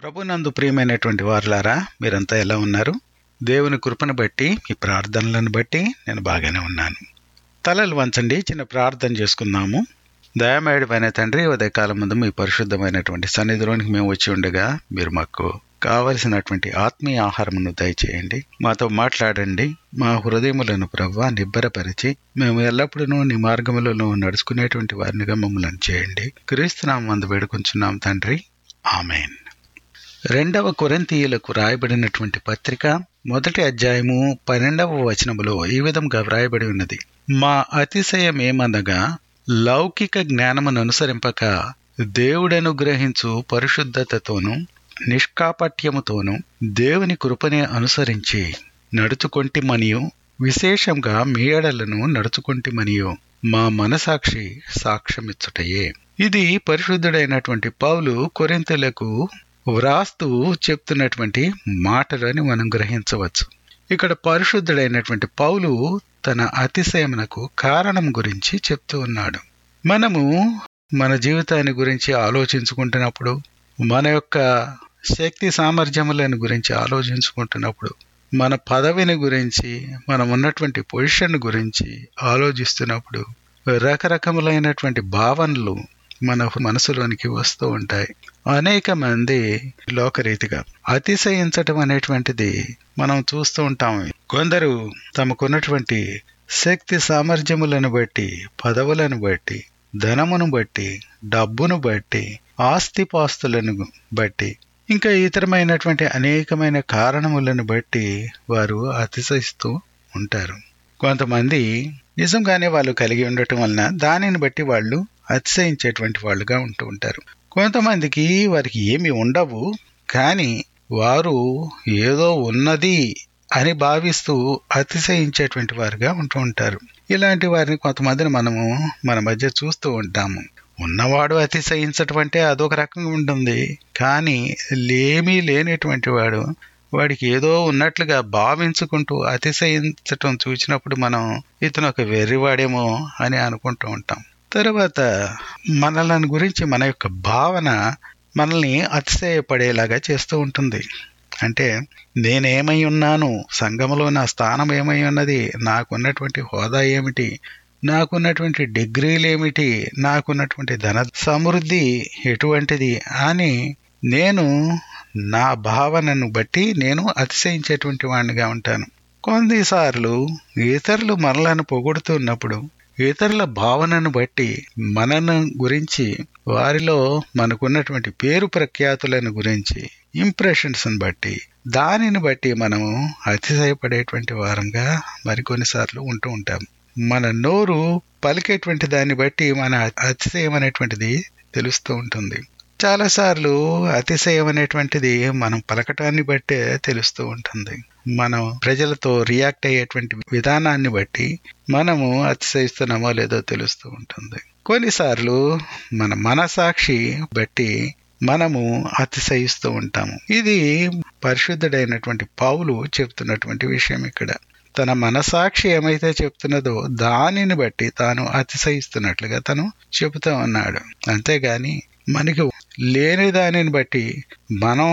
ప్రభునందు ప్రియమైనటువంటి వారులారా మీరంతా ఎలా ఉన్నారు దేవుని కృపను బట్టి మీ ప్రార్థనలను బట్టి నేను బాగానే ఉన్నాను తలలు వంచండి చిన్న ప్రార్థన చేసుకుందాము దయామేయుడమైన తండ్రి ఉదయకాలం ముందు మీ పరిశుద్ధమైనటువంటి సన్నిధిలోనికి మేము వచ్చి ఉండగా మీరు మాకు కావలసినటువంటి ఆత్మీయ ఆహారమును దయచేయండి మాతో మాట్లాడండి మా హృదయములను ప్రవ్వా నిబ్బరపరిచి మేము ఎల్లప్పుడూ నీ మార్గములలో నడుచుకునేటువంటి వారినిగా మమ్మల్ని చేయండి క్రీస్తునామం మందు వేడుకొంచున్నాం తండ్రి ఆమెన్ రెండవ కొరంతీయులకు రాయబడినటువంటి పత్రిక మొదటి అధ్యాయము పన్నెండవ వచనములో ఈ విధంగా వ్రాయబడి ఉన్నది మా అతిశయం ఏమనగా లౌకిక జ్ఞానమును అనుసరింపక దేవుడనుగ్రహించు పరిశుద్ధతతోనూ నిష్కాపట్యముతోనూ దేవుని కృపనే అనుసరించి నడుచుకొంటిమనియు విశేషంగా మీ ఎడలను నడుచుకొంటిమనియు మా మనసాక్షి సాక్ష్యమిచ్చుటయే ఇది పరిశుద్ధుడైనటువంటి పౌలు కొరింతలకు వ్రాస్తూ చెప్తున్నటువంటి మాటలని మనం గ్రహించవచ్చు ఇక్కడ పరిశుద్ధుడైనటువంటి పౌలు తన అతిశయమునకు కారణం గురించి చెప్తూ ఉన్నాడు మనము మన జీవితాన్ని గురించి ఆలోచించుకుంటున్నప్పుడు మన యొక్క శక్తి సామర్థ్యములను గురించి ఆలోచించుకుంటున్నప్పుడు మన పదవిని గురించి మనం ఉన్నటువంటి పొజిషన్ గురించి ఆలోచిస్తున్నప్పుడు రకరకములైనటువంటి భావనలు మన మనసులోనికి వస్తూ ఉంటాయి అనేక మంది లోకరీతిగా అతిశయించటం అనేటువంటిది మనం చూస్తూ ఉంటాం కొందరు తమకున్నటువంటి శక్తి సామర్థ్యములను బట్టి పదవులను బట్టి ధనమును బట్టి డబ్బును బట్టి ఆస్తిపాస్తులను బట్టి ఇంకా ఇతరమైనటువంటి అనేకమైన కారణములను బట్టి వారు అతిశయిస్తూ ఉంటారు కొంతమంది నిజంగానే వాళ్ళు కలిగి ఉండటం వలన దానిని బట్టి వాళ్ళు అతిశయించేటువంటి వాళ్ళుగా ఉంటూ ఉంటారు కొంతమందికి వారికి ఏమి ఉండవు కానీ వారు ఏదో ఉన్నది అని భావిస్తూ అతిశయించేటువంటి వారుగా ఉంటూ ఉంటారు ఇలాంటి వారిని కొంతమందిని మనము మన మధ్య చూస్తూ ఉంటాము ఉన్నవాడు అతిశయించటం అంటే అదొక రకంగా ఉంటుంది కానీ లేమీ లేనటువంటి వాడు వాడికి ఏదో ఉన్నట్లుగా భావించుకుంటూ అతిశయించటం చూసినప్పుడు మనం ఇతను ఒక వెర్రివాడేమో అని అనుకుంటూ ఉంటాం తర్వాత మనలను గురించి మన యొక్క భావన మనల్ని అతిశయపడేలాగా చేస్తూ ఉంటుంది అంటే నేనేమై ఉన్నాను సంఘములో నా స్థానం ఏమై ఉన్నది నాకున్నటువంటి హోదా ఏమిటి నాకున్నటువంటి డిగ్రీలు ఏమిటి నాకున్నటువంటి ధన సమృద్ధి ఎటువంటిది అని నేను నా భావనను బట్టి నేను అతిశయించేటువంటి వాడినిగా ఉంటాను కొన్నిసార్లు ఇతరులు మనలను పొగుడుతున్నప్పుడు ఇతరుల భావనను బట్టి మనను గురించి వారిలో మనకున్నటువంటి పేరు ప్రఖ్యాతులను గురించి ఇంప్రెషన్స్ని బట్టి దానిని బట్టి మనము అతిశయపడేటువంటి వారంగా మరికొన్నిసార్లు ఉంటూ ఉంటాం మన నోరు పలికేటువంటి దాన్ని బట్టి మన అతిశయం అనేటువంటిది తెలుస్తూ ఉంటుంది చాలాసార్లు అతిశయం అనేటువంటిది మనం పలకటాన్ని బట్టే తెలుస్తూ ఉంటుంది మనం ప్రజలతో రియాక్ట్ అయ్యేటువంటి విధానాన్ని బట్టి మనము అతిశయిస్తున్నామో లేదో తెలుస్తూ ఉంటుంది కొన్నిసార్లు మన మనసాక్షి బట్టి మనము అతిశయిస్తూ ఉంటాము ఇది పరిశుద్ధుడైనటువంటి పావులు చెప్తున్నటువంటి విషయం ఇక్కడ తన మనసాక్షి ఏమైతే చెప్తున్నదో దానిని బట్టి తాను అతిశయిస్తున్నట్లుగా తను చెబుతూ ఉన్నాడు అంతేగాని మనకి లేని దానిని బట్టి మనం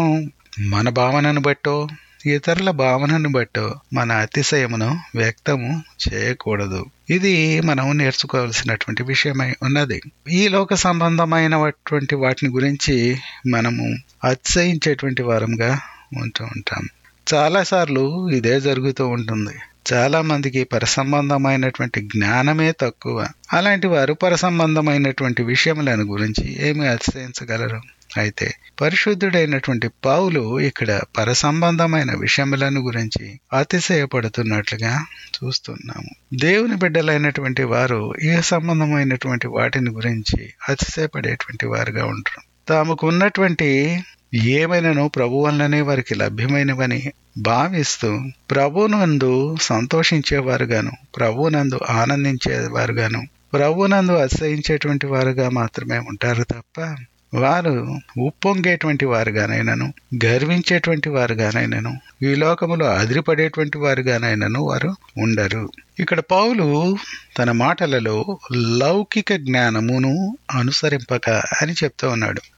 మన భావనను బట్టో ఇతరుల భావనను బట్టో మన అతిశయమును వ్యక్తము చేయకూడదు ఇది మనం నేర్చుకోవాల్సినటువంటి విషయమై ఉన్నది ఈ లోక సంబంధమైనటువంటి వాటిని గురించి మనము అతిశయించేటువంటి వారంగా ఉంటూ ఉంటాం చాలాసార్లు ఇదే జరుగుతూ ఉంటుంది చాలా మందికి పరసంబంధమైనటువంటి జ్ఞానమే తక్కువ అలాంటి వారు పరసంబంధమైనటువంటి విషయములను గురించి ఏమి అతిశయించగలరు అయితే పరిశుద్ధుడైనటువంటి పావులు ఇక్కడ పరసంబంధమైన విషయములను గురించి అతిశయపడుతున్నట్లుగా చూస్తున్నాము దేవుని బిడ్డలైనటువంటి వారు ఏ సంబంధమైనటువంటి వాటిని గురించి అతిశయపడేటువంటి వారుగా ఉంటారు తాముకు ఉన్నటువంటి ఏమైనాను ప్రభు వల్లనే వారికి లభ్యమైనవని భావిస్తూ ప్రభునందు సంతోషించేవారుగాను ప్రభునందు ఆనందించేవారుగాను ప్రభునందు అతిశయించేటువంటి వారుగా మాత్రమే ఉంటారు తప్ప వారు ఉప్పొంగేటువంటి వారుగానైనాను గర్వించేటువంటి వారుగానైనాను ఈ లోకములో అదిరిపడేటువంటి వారుగానైనాను వారు ఉండరు ఇక్కడ పౌలు తన మాటలలో లౌకిక జ్ఞానమును అనుసరింపక అని చెప్తూ ఉన్నాడు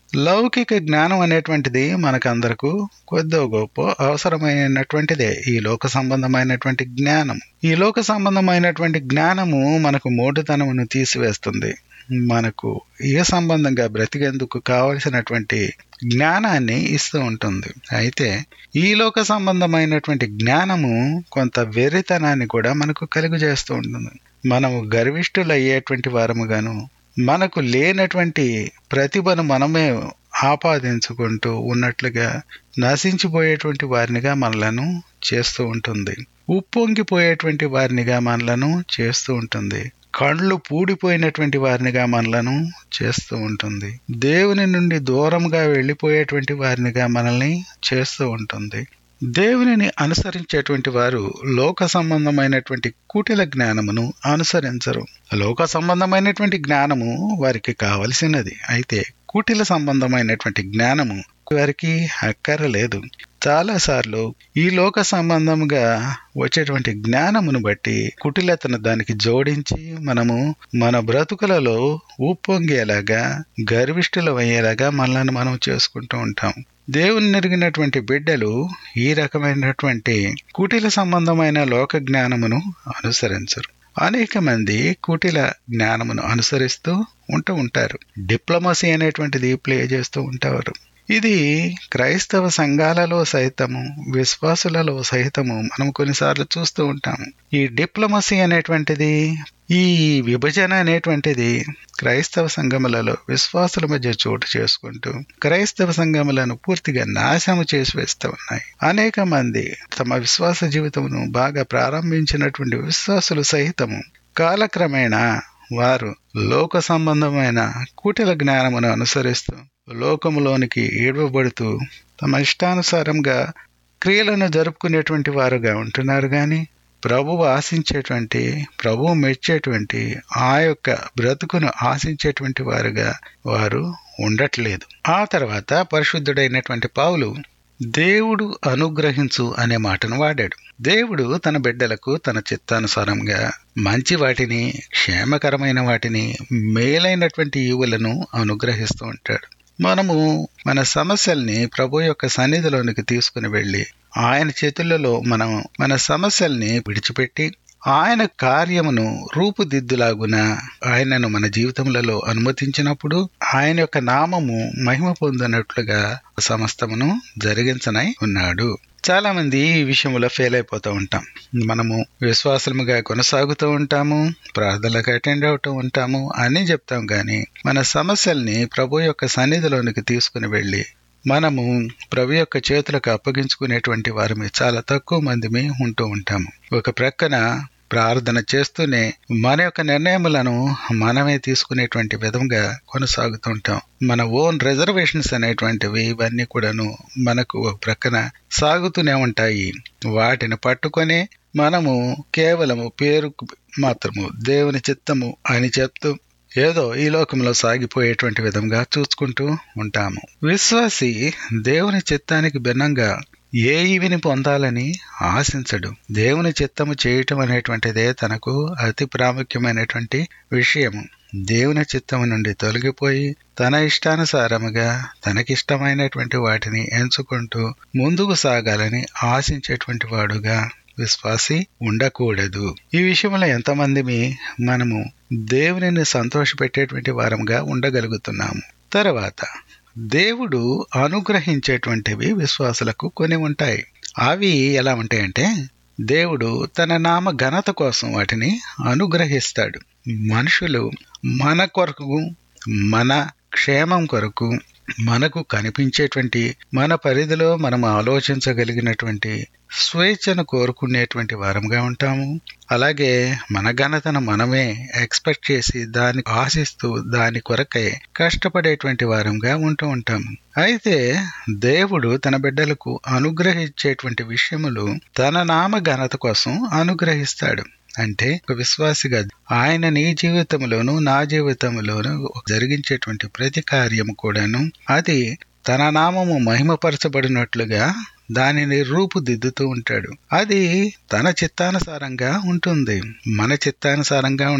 లౌకిక జ్ఞానం అనేటువంటిది మనకందరకు కొద్దో గొప్ప అవసరమైనటువంటిదే ఈ లోక సంబంధమైనటువంటి జ్ఞానం ఈ లోక సంబంధమైనటువంటి జ్ఞానము మనకు మోటుతనమును తీసివేస్తుంది మనకు ఏ సంబంధంగా బ్రతికేందుకు కావలసినటువంటి జ్ఞానాన్ని ఇస్తూ ఉంటుంది అయితే ఈ లోక సంబంధమైనటువంటి జ్ఞానము కొంత వెర్రితనాన్ని కూడా మనకు కలుగు చేస్తూ ఉంటుంది మనము గర్విష్ఠులు అయ్యేటువంటి వారముగాను మనకు లేనటువంటి ప్రతిభను మనమే ఆపాదించుకుంటూ ఉన్నట్లుగా నశించిపోయేటువంటి వారినిగా మనలను చేస్తూ ఉంటుంది ఉప్పొంగిపోయేటువంటి వారినిగా మనలను చేస్తూ ఉంటుంది కళ్ళు పూడిపోయినటువంటి వారినిగా మనలను చేస్తూ ఉంటుంది దేవుని నుండి దూరంగా వెళ్ళిపోయేటువంటి వారినిగా మనల్ని చేస్తూ ఉంటుంది దేవునిని అనుసరించేటువంటి వారు లోక సంబంధమైనటువంటి కుటిల జ్ఞానమును అనుసరించరు లోక సంబంధమైనటువంటి జ్ఞానము వారికి కావలసినది అయితే కుటిల సంబంధమైనటువంటి జ్ఞానము వారికి అక్కరలేదు చాలాసార్లు ఈ లోక సంబంధంగా వచ్చేటువంటి జ్ఞానమును బట్టి కుటిలతను దానికి జోడించి మనము మన బ్రతుకులలో ఉప్పొంగేలాగా గర్విష్ఠులు అయ్యేలాగా మనల్ని మనం చేసుకుంటూ ఉంటాం దేవుని నెరిగినటువంటి బిడ్డలు ఈ రకమైనటువంటి కుటిల సంబంధమైన లోక జ్ఞానమును అనుసరించరు అనేక మంది కుటిల జ్ఞానమును అనుసరిస్తూ ఉంటూ ఉంటారు డిప్లొమసీ అనేటువంటిది ప్లే చేస్తూ ఉంటారు ఇది క్రైస్తవ సంఘాలలో సైతము విశ్వాసులలో సైతము మనం కొన్నిసార్లు చూస్తూ ఉంటాము ఈ డిప్లొమసీ అనేటువంటిది ఈ విభజన అనేటువంటిది క్రైస్తవ సంఘములలో విశ్వాసుల మధ్య చోటు చేసుకుంటూ క్రైస్తవ సంఘములను పూర్తిగా నాశనము చేసి వేస్తూ ఉన్నాయి అనేక మంది తమ విశ్వాస జీవితమును బాగా ప్రారంభించినటువంటి విశ్వాసులు సహితము కాలక్రమేణా వారు లోక సంబంధమైన కూటల జ్ఞానమును అనుసరిస్తూ లోకములోనికి ఈడవబడుతూ తమ ఇష్టానుసారంగా క్రియలను జరుపుకునేటువంటి వారుగా ఉంటున్నారు కానీ ప్రభువు ఆశించేటువంటి ప్రభువు మెచ్చేటువంటి ఆ యొక్క బ్రతుకును ఆశించేటువంటి వారుగా వారు ఉండట్లేదు ఆ తర్వాత పరిశుద్ధుడైనటువంటి పావులు దేవుడు అనుగ్రహించు అనే మాటను వాడాడు దేవుడు తన బిడ్డలకు తన చిత్తానుసారంగా మంచి వాటిని క్షేమకరమైన వాటిని మేలైనటువంటి ఈవులను అనుగ్రహిస్తూ ఉంటాడు మనము మన సమస్యల్ని ప్రభు యొక్క సన్నిధిలోనికి తీసుకుని వెళ్ళి ఆయన చేతులలో మనం మన సమస్యల్ని విడిచిపెట్టి ఆయన కార్యమును రూపుదిద్దులాగున ఆయనను మన జీవితములలో అనుమతించినప్పుడు ఆయన యొక్క నామము మహిమ పొందినట్లుగా సమస్తమును జరిగించనై ఉన్నాడు చాలా మంది ఈ విషయంలో ఫెయిల్ అయిపోతూ ఉంటాం మనము విశ్వాసముగా కొనసాగుతూ ఉంటాము ప్రార్థనలకు అటెండ్ అవుతూ ఉంటాము అని చెప్తాం కానీ మన సమస్యల్ని ప్రభు యొక్క సన్నిధిలోనికి తీసుకుని వెళ్ళి మనము ప్రభు యొక్క చేతులకు అప్పగించుకునేటువంటి వారిమి చాలా తక్కువ మందిమి ఉంటూ ఉంటాము ఒక ప్రక్కన ప్రార్థన చేస్తూనే మన యొక్క నిర్ణయములను మనమే తీసుకునేటువంటి విధంగా కొనసాగుతూ ఉంటాం మన ఓన్ రిజర్వేషన్స్ అనేటువంటివి ఇవన్నీ కూడాను మనకు ఒక ప్రక్కన సాగుతూనే ఉంటాయి వాటిని పట్టుకొని మనము కేవలము పేరుకు మాత్రము దేవుని చిత్తము అని చెప్తూ ఏదో ఈ లోకంలో సాగిపోయేటువంటి విధంగా చూసుకుంటూ ఉంటాము విశ్వాసి దేవుని చిత్తానికి భిన్నంగా ఏ ఇవిని పొందాలని ఆశించడు దేవుని చిత్తము చేయటం అనేటువంటిదే తనకు అతి ప్రాముఖ్యమైనటువంటి విషయము దేవుని చిత్తము నుండి తొలగిపోయి తన ఇష్టానుసారముగా తనకిష్టమైనటువంటి వాటిని ఎంచుకుంటూ ముందుకు సాగాలని ఆశించేటువంటి వాడుగా విశ్వాసి ఉండకూడదు ఈ విషయంలో ఎంతమంది మనము దేవునిని సంతోషపెట్టేటువంటి వారంగా ఉండగలుగుతున్నాము తర్వాత దేవుడు అనుగ్రహించేటువంటివి విశ్వాసులకు కొన్ని ఉంటాయి అవి ఎలా ఉంటాయంటే దేవుడు తన నామ ఘనత కోసం వాటిని అనుగ్రహిస్తాడు మనుషులు మన కొరకు మన క్షేమం కొరకు మనకు కనిపించేటువంటి మన పరిధిలో మనం ఆలోచించగలిగినటువంటి స్వేచ్ఛను కోరుకునేటువంటి వారంగా ఉంటాము అలాగే మన ఘనతను మనమే ఎక్స్పెక్ట్ చేసి దాన్ని ఆశిస్తూ దాని కొరకై కష్టపడేటువంటి వారంగా ఉంటూ ఉంటాము అయితే దేవుడు తన బిడ్డలకు అనుగ్రహించేటువంటి విషయములు తన నామ ఘనత కోసం అనుగ్రహిస్తాడు అంటే ఒక విశ్వాసిగా ఆయన నీ జీవితంలోను నా జీవితంలోను జరిగించేటువంటి ప్రతి కార్యము కూడాను అది తన నామము మహిమపరచబడినట్లుగా దానిని రూపుదిద్దుతూ ఉంటాడు అది తన చిత్తానుసారంగా ఉంటుంది మన చిత్తానుసారంగా ఉండదు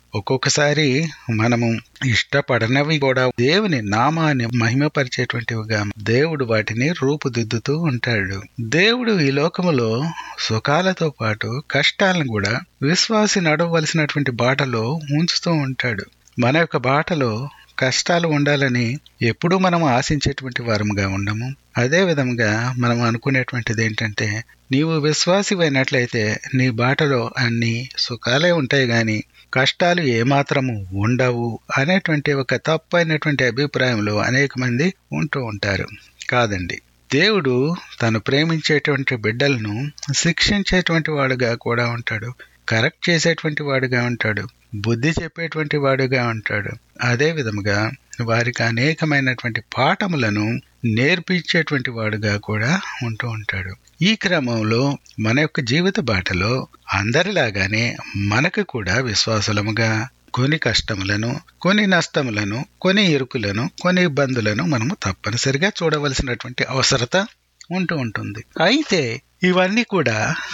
ఒక్కొక్కసారి మనము ఇష్టపడనవి కూడా దేవుని నామాన్ని మహిమపరిచేటువంటివిగా దేవుడు వాటిని రూపుదిద్దుతూ ఉంటాడు దేవుడు ఈ లోకములో సుఖాలతో పాటు కష్టాలను కూడా విశ్వాసి నడవలసినటువంటి బాటలో ఉంచుతూ ఉంటాడు మన యొక్క బాటలో కష్టాలు ఉండాలని ఎప్పుడూ మనం ఆశించేటువంటి వారముగా ఉండము అదే విధంగా మనం అనుకునేటువంటిది ఏంటంటే నీవు విశ్వాసివైనట్లయితే నీ బాటలో అన్ని సుఖాలే ఉంటాయి గాని కష్టాలు ఏమాత్రము ఉండవు అనేటువంటి ఒక తప్పైనటువంటి అభిప్రాయంలో అనేక మంది ఉంటూ ఉంటారు కాదండి దేవుడు తను ప్రేమించేటువంటి బిడ్డలను శిక్షించేటువంటి వాడుగా కూడా ఉంటాడు కరెక్ట్ చేసేటువంటి వాడుగా ఉంటాడు బుద్ధి చెప్పేటువంటి వాడుగా ఉంటాడు అదే విధముగా వారికి అనేకమైనటువంటి పాఠములను నేర్పించేటువంటి వాడుగా కూడా ఉంటూ ఉంటాడు ఈ క్రమంలో మన యొక్క జీవిత బాటలో అందరిలాగానే మనకు కూడా విశ్వాసులముగా కొన్ని కష్టములను కొన్ని నష్టములను కొన్ని ఇరుకులను కొన్ని ఇబ్బందులను మనము తప్పనిసరిగా చూడవలసినటువంటి అవసరత ఉంటూ ఉంటుంది అయితే ఇవన్నీ కూడా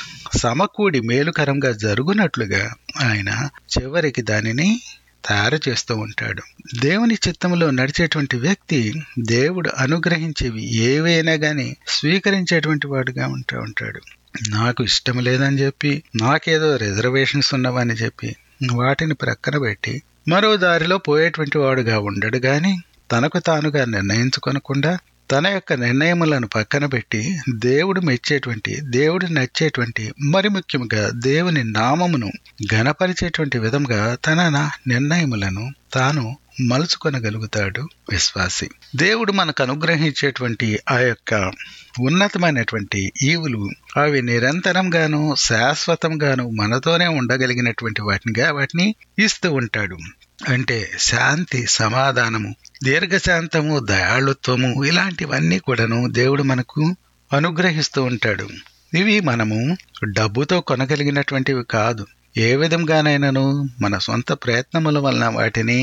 సమకూడి మేలుకరంగా జరుగునట్లుగా ఆయన చివరికి దానిని తయారు చేస్తూ ఉంటాడు దేవుని చిత్తంలో నడిచేటువంటి వ్యక్తి దేవుడు అనుగ్రహించేవి ఏవైనా గాని స్వీకరించేటువంటి వాడుగా ఉంటూ ఉంటాడు నాకు ఇష్టం లేదని చెప్పి నాకేదో రిజర్వేషన్స్ ఉన్నవని చెప్పి వాటిని ప్రక్కన పెట్టి మరో దారిలో పోయేటువంటి వాడుగా ఉండడు గాని తనకు తానుగా నిర్ణయించుకొనకుండా తన యొక్క నిర్ణయములను పక్కన పెట్టి దేవుడు మెచ్చేటువంటి దేవుడు నచ్చేటువంటి మరి ముఖ్యంగా దేవుని నామమును ఘనపరిచేటువంటి విధంగా తన నిర్ణయములను తాను మలుచుకొనగలుగుతాడు విశ్వాసి దేవుడు మనకు అనుగ్రహించేటువంటి ఆ యొక్క ఉన్నతమైనటువంటి ఈవులు అవి నిరంతరంగాను శాశ్వతంగాను మనతోనే ఉండగలిగినటువంటి వాటినిగా వాటిని ఇస్తూ ఉంటాడు అంటే శాంతి సమాధానము దీర్ఘశాంతము దయాళుత్వము ఇలాంటివన్నీ కూడాను దేవుడు మనకు అనుగ్రహిస్తూ ఉంటాడు ఇవి మనము డబ్బుతో కొనగలిగినటువంటివి కాదు ఏ విధంగానైనాను మన సొంత ప్రయత్నముల వలన వాటిని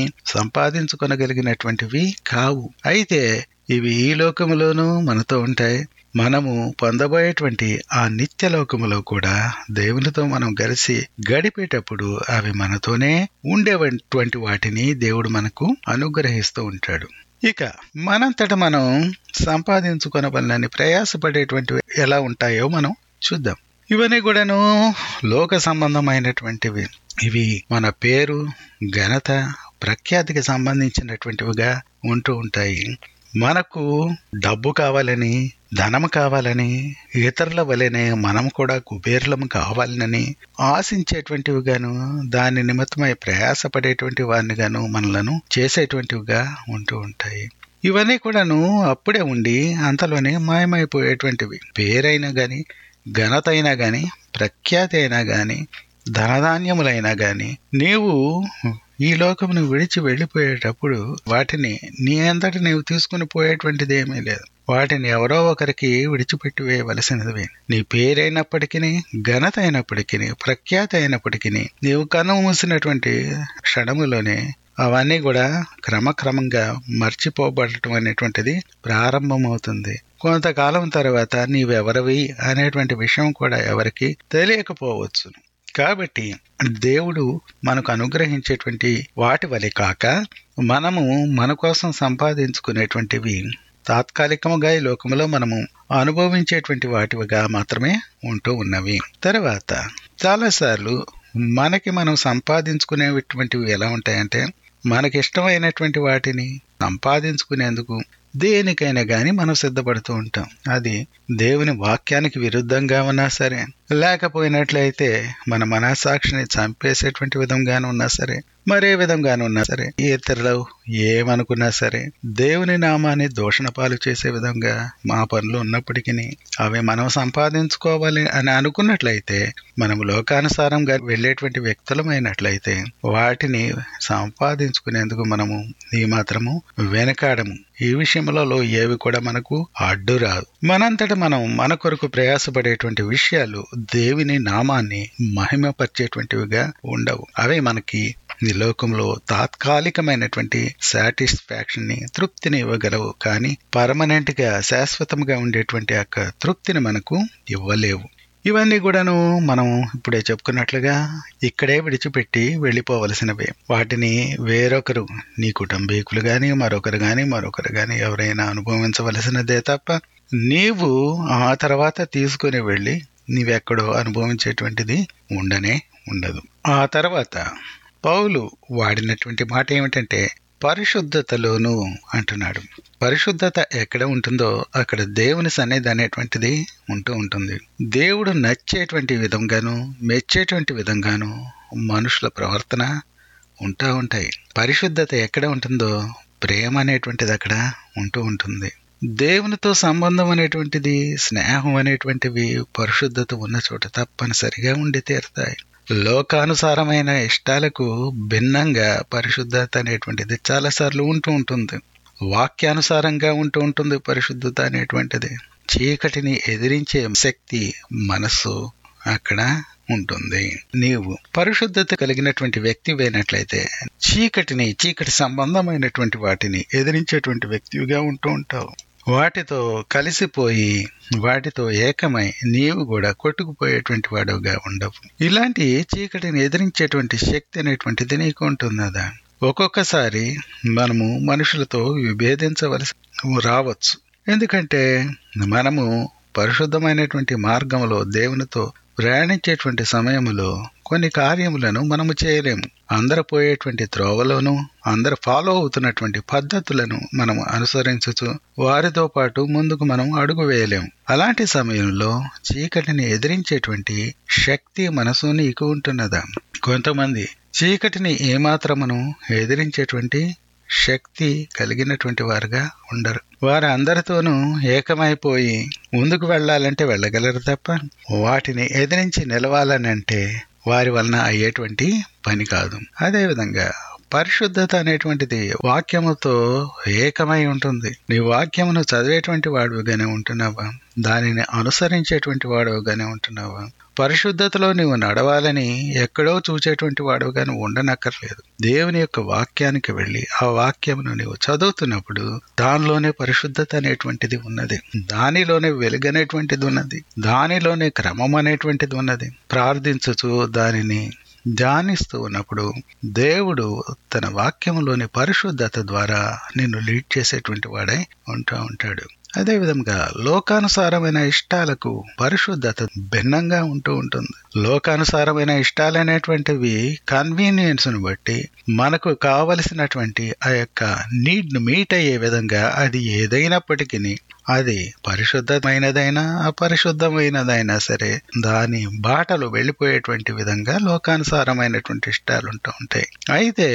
సంపాదించుకొనగలిగినటువంటివి కావు అయితే ఇవి ఈ లోకములోనూ మనతో ఉంటాయి మనము పొందబోయేటువంటి ఆ నిత్య లోకములో కూడా దేవునితో మనం కలిసి గడిపేటప్పుడు అవి మనతోనే ఉండేటువంటి వాటిని దేవుడు మనకు అనుగ్రహిస్తూ ఉంటాడు ఇక మనంతట మనం సంపాదించుకొనవలనని ప్రయాసపడేటువంటివి ఎలా ఉంటాయో మనం చూద్దాం ఇవన్నీ కూడాను లోక సంబంధమైనటువంటివి ఇవి మన పేరు ఘనత ప్రఖ్యాతికి సంబంధించినటువంటివిగా ఉంటూ ఉంటాయి మనకు డబ్బు కావాలని ధనం కావాలని ఇతరుల వలెనే మనం కూడా కుబేర్లం కావాలని ఆశించేటువంటివి గాను దాని నిమిత్తమై ప్రయాసపడేటువంటి వారిని గాను మనలను చేసేటువంటివిగా ఉంటూ ఉంటాయి ఇవన్నీ కూడాను అప్పుడే ఉండి అంతలోనే మాయమైపోయేటువంటివి పేరైనా గాని ఘనత అయినా గాని ప్రఖ్యాతి అయినా గాని ధనధాన్యములైనా గాని నీవు ఈ లోకమును విడిచి వెళ్ళిపోయేటప్పుడు వాటిని నీ అంతటి నీవు తీసుకుని పోయేటువంటిది ఏమీ లేదు వాటిని ఎవరో ఒకరికి విడిచిపెట్టి వేయవలసినది నీ పేరైనప్పటికీ ఘనత అయినప్పటికీ ప్రఖ్యాతి అయినప్పటికీ నీవు కన్ను మూసినటువంటి క్షణములోనే అవన్నీ కూడా క్రమక్రమంగా మర్చిపోబడటం అనేటువంటిది ప్రారంభమవుతుంది కొంతకాలం తర్వాత నీవెవరవి అనేటువంటి విషయం కూడా ఎవరికి తెలియకపోవచ్చు కాబట్టి దేవుడు మనకు అనుగ్రహించేటువంటి వాటి వలె కాక మనము మన కోసం సంపాదించుకునేటువంటివి తాత్కాలికముగా ఈ లోకంలో మనము అనుభవించేటువంటి వాటివిగా మాత్రమే ఉంటూ ఉన్నవి తర్వాత చాలాసార్లు మనకి మనం సంపాదించుకునేటువంటివి ఎలా ఉంటాయంటే మనకి ఇష్టమైనటువంటి వాటిని సంపాదించుకునేందుకు దేనికైనా గాని మనం సిద్ధపడుతూ ఉంటాం అది దేవుని వాక్యానికి విరుద్ధంగా ఉన్నా సరే లేకపోయినట్లయితే మన మనసాక్షిని చంపేసేటువంటి విధంగాను ఉన్నా సరే మరే విధంగాను ఉన్నా సరే ఇతరులు ఏమనుకున్నా సరే దేవుని నామాన్ని దూషణ పాలు చేసే విధంగా మా పనులు ఉన్నప్పటికీ అవి మనం సంపాదించుకోవాలి అని అనుకున్నట్లయితే మనం లోకానుసారంగా వెళ్ళేటువంటి వ్యక్తులమైనట్లయితే వాటిని సంపాదించుకునేందుకు మనము ఈ మాత్రము వెనకాడము ఈ విషయంలో ఏవి కూడా మనకు అడ్డు రాదు మనంతట మనం మన కొరకు ప్రయాసపడేటువంటి విషయాలు దేవుని నామాన్ని మహిమపరిచేటువంటివిగా ఉండవు అవి మనకి ఈ లోకంలో తాత్కాలికమైనటువంటి సాటిస్ఫాక్షన్ ని తృప్తిని ఇవ్వగలవు కానీ పర్మనెంట్ గా శాశ్వతంగా ఉండేటువంటి యొక్క తృప్తిని మనకు ఇవ్వలేవు ఇవన్నీ కూడాను మనం ఇప్పుడే చెప్పుకున్నట్లుగా ఇక్కడే విడిచిపెట్టి వెళ్ళిపోవలసినవే వాటిని వేరొకరు నీ కుటుంబీకులు గాని మరొకరు గాని మరొకరు గాని ఎవరైనా అనుభవించవలసినదే తప్ప నీవు ఆ తర్వాత తీసుకుని వెళ్ళి నీవెక్కడో అనుభవించేటువంటిది ఉండనే ఉండదు ఆ తర్వాత పౌలు వాడినటువంటి మాట ఏమిటంటే పరిశుద్ధతలోను అంటున్నాడు పరిశుద్ధత ఎక్కడ ఉంటుందో అక్కడ దేవుని సన్నిధి అనేటువంటిది ఉంటూ ఉంటుంది దేవుడు నచ్చేటువంటి విధంగాను మెచ్చేటువంటి విధంగాను మనుషుల ప్రవర్తన ఉంటా ఉంటాయి పరిశుద్ధత ఎక్కడ ఉంటుందో ప్రేమ అనేటువంటిది అక్కడ ఉంటూ ఉంటుంది దేవునితో సంబంధం అనేటువంటిది స్నేహం అనేటువంటివి పరిశుద్ధత ఉన్న చోట తప్పనిసరిగా ఉండి తీరుతాయి లోకానుసారమైన ఇష్టాలకు భిన్నంగా పరిశుద్ధత అనేటువంటిది చాలాసార్లు ఉంటూ ఉంటుంది వాక్యానుసారంగా ఉంటూ ఉంటుంది పరిశుద్ధత అనేటువంటిది చీకటిని ఎదిరించే శక్తి మనస్సు అక్కడ ఉంటుంది నీవు పరిశుద్ధత కలిగినటువంటి వ్యక్తివైనట్లయితే చీకటిని చీకటి సంబంధమైనటువంటి వాటిని ఎదిరించేటువంటి వ్యక్తిగా ఉంటూ ఉంటావు వాటితో కలిసిపోయి వాటితో ఏకమై నీవు కూడా కొట్టుకుపోయేటువంటి వాడుగా ఉండవు ఇలాంటి చీకటిని ఎదిరించేటువంటి శక్తి అనేటువంటిది నీకు ఉంటున్నదా ఒక్కొక్కసారి మనము మనుషులతో విభేదించవలసి రావచ్చు ఎందుకంటే మనము పరిశుద్ధమైనటువంటి మార్గంలో దేవునితో ప్రయాణించేటువంటి సమయంలో కొన్ని కార్యములను మనము చేయలేము అందరు పోయేటువంటి త్రోవలోనూ అందరు ఫాలో అవుతున్నటువంటి పద్ధతులను మనం అనుసరించచ్చు వారితో పాటు ముందుకు మనం అడుగు వేయలేము అలాంటి సమయంలో చీకటిని ఎదిరించేటువంటి శక్తి మనసు నీకు ఉంటున్నదా కొంతమంది చీకటిని ఏమాత్రమును ఎదిరించేటువంటి శక్తి కలిగినటువంటి వారుగా ఉండరు వారు అందరితోనూ ఏకమైపోయి ముందుకు వెళ్ళాలంటే వెళ్ళగలరు తప్ప వాటిని ఎదిరించి నిలవాలనంటే వారి వలన అయ్యేటువంటి పని కాదు అదేవిధంగా పరిశుద్ధత అనేటువంటిది వాక్యముతో ఏకమై ఉంటుంది నీ వాక్యమును చదివేటువంటి వాడుగానే ఉంటున్నావా దానిని అనుసరించేటువంటి వాడుగానే ఉంటున్నావా పరిశుద్ధతలో నీవు నడవాలని ఎక్కడో చూచేటువంటి వాడుగా నువ్వు ఉండనక్కర్లేదు దేవుని యొక్క వాక్యానికి వెళ్ళి ఆ వాక్యమును నీవు చదువుతున్నప్పుడు దానిలోనే పరిశుద్ధత అనేటువంటిది ఉన్నది దానిలోనే వెలుగనేటువంటిది ఉన్నది దానిలోనే క్రమం అనేటువంటిది ఉన్నది ప్రార్థించుచు దానిని ధ్యానిస్తూ ఉన్నప్పుడు దేవుడు తన వాక్యములోని పరిశుద్ధత ద్వారా నిన్ను లీడ్ చేసేటువంటి వాడై ఉంటూ ఉంటాడు అదేవిధంగా లోకానుసారమైన ఇష్టాలకు పరిశుద్ధత భిన్నంగా ఉంటూ ఉంటుంది లోకానుసారమైన ఇష్టాలనేటువంటివి కన్వీనియన్స్ ను బట్టి మనకు కావలసినటువంటి ఆ యొక్క నీడ్ ను మీట్ అయ్యే విధంగా అది ఏదైనప్పటికీ అది పరిశుద్ధమైనదైనా అపరిశుద్ధమైనదైనా సరే దాని బాటలు వెళ్ళిపోయేటువంటి విధంగా లోకానుసారమైనటువంటి ఇష్టాలు ఉంటూ ఉంటాయి అయితే